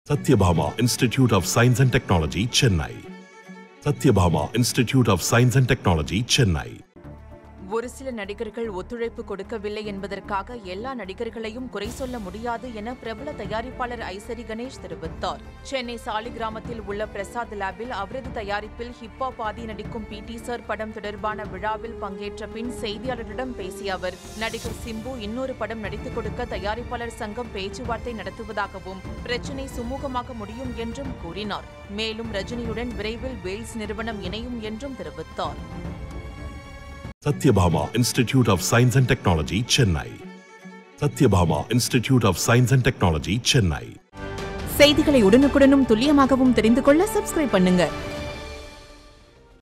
Satyabhama Institute of Science and Technology, Chennai. Satyabhama Institute of Science and Technology, Chennai. ஒரு சில நடிகர்கள் ஒத்துழைப்பு கொடுக்கவில்லை என்பதற்காக எல்லா நடிகர்களையும் குறை சொல்ல முடியாது என பிரபல தயாரிப்பாளர் ஐசரி கணேஷ் தெரிவித்தார் சென்னை சாலிகிராமத்தில் உள்ள பிரசாத் லேபில் அவரது தயாரிப்பில் ஹிப்ஹாப் ஆதி நடிக்கும் பி டி சார் படம் தொடர்பான விழாவில் பங்கேற்ற பின் செய்தியாளர்களிடம் பேசிய அவர் நடிகர் சிம்பு இன்னொரு படம் நடித்துக் கொடுக்க தயாரிப்பாளர் சங்கம் பேச்சுவார்த்தை நடத்துவதாகவும் பிரச்சினை சுமூகமாக முடியும் என்றும் கூறினார் மேலும் ரஜினியுடன் விரைவில் வேல்ஸ் நிறுவனம் இணையும் என்றும் தெரிவித்தார் Satyabhama Institute of Science and Technology, Chennai. Satyabhama Institute of Science and Technology, Chennai. செய்திகளை உடனுக்குடனும் துல்லியமாகவும் தெரிந்து கொள்ள சப்ஸ்கிரைப் பண்ணுங்க